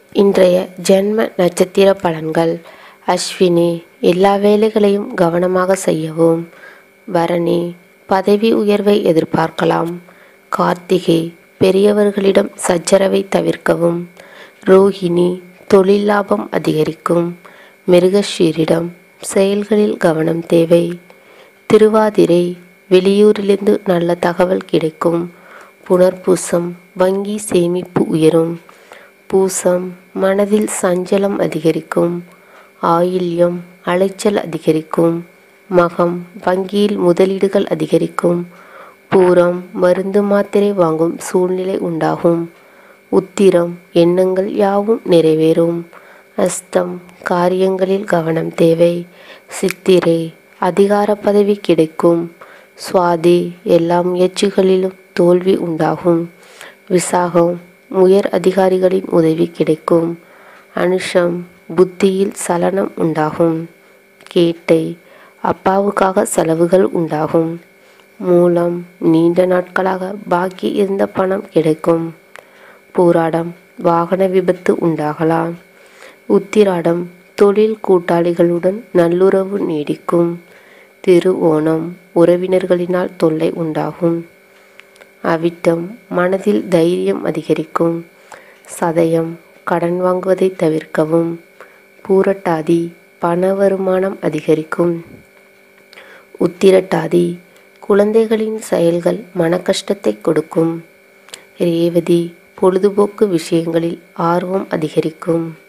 இன்றைய ஜென்ம நட்சத்திர பலன்கள் அஸ்வினி எல்லா வேலைகளையும் கவனமாக செய்யவும் பரணி பதவி உயர்வை எதிர்பார்க்கலாம் கார்த்திகை பெரியவர்களிடம் சச்சரவை தவிர்க்கவும் ரோஹிணி தொழில் லாபம் அதிகரிக்கும் மிருகஷீரிடம் செயல்களில் கவனம் தேவை திருவாதிரை வெளியூரிலிருந்து நல்ல தகவல் கிடைக்கும் புனர்பூசம் வங்கி சேமிப்பு உயரும் பூசம் மனதில் சஞ்சலம் அதிகரிக்கும் ஆயில்யம் அலைச்சல் அதிகரிக்கும் மகம் வங்கியில் முதலீடுகள் அதிகரிக்கும் பூரம் மருந்து மாத்திரை வாங்கும் சூழ்நிலை உண்டாகும் உத்திரம் எண்ணங்கள் யாவும் நிறைவேறும் அஸ்தம் காரியங்களில் கவனம் தேவை சித்திரை அதிகார பதவி கிடைக்கும் சுவாதி எல்லா முயற்சிகளிலும் தோல்வி உண்டாகும் விசாகம் உயர் அதிகாரிகளின் உதவி கிடைக்கும் அனுஷம் புத்தியில் சலனம் உண்டாகும் கேட்டை அப்பாவுக்காக செலவுகள் உண்டாகும் மூலம் நீண்ட நாட்களாக பாக்கி இருந்த பணம் கிடைக்கும் பூராடம் வாகன விபத்து உண்டாகலாம் உத்திராடம் தொழில் கூட்டாளிகளுடன் நல்லுறவு நீடிக்கும் திரு ஓணம் உறவினர்களினால் தொல்லை உண்டாகும் அவிட்டம் மனதில் தைரியம் அதிகரிக்கும் சதயம் கடன் வாங்குவதை தவிர்க்கவும் பூரட்டாதி பண வருமானம் அதிகரிக்கும் உத்திரட்டாதி குழந்தைகளின் செயல்கள் மன கஷ்டத்தை கொடுக்கும் ரேவதி பொழுதுபோக்கு விஷயங்களில் ஆர்வம் அதிகரிக்கும்